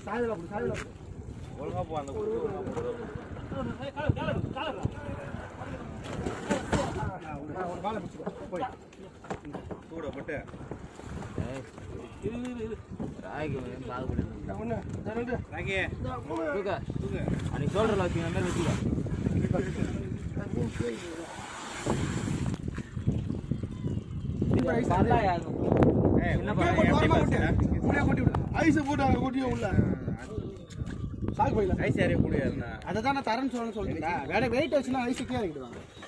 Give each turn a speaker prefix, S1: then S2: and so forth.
S1: ஒழுங்கா போ அந்த குடு ஒழுங்கா போ. கூட பட்டு
S2: ராய்க்கு வந்து காது போட்டு
S1: ராகி
S2: தூக்க
S1: தூக்கு
S2: அன்னைக்கு ஷோல்டரில் வச்சுக்கிற மாதிரி வச்சுக்க பரவாயில்ல
S1: ஏய்
S2: என்ன
S1: உள்ள
S2: பண்ண?
S1: எப்படி பேசுற?
S3: ஐஸ் போட்டு அங்க கொட்டிய உள்ள சாக்கு போயில
S1: ஐஸ் யாரையும் கூட இருந்தா
S3: அதை தான் நான் தரேன்னு சொல்ல சொல்லிட்டேன் வேற வெயிட் வச்சுனா ஐஸ் கீழே இறக்கிடுவாங்க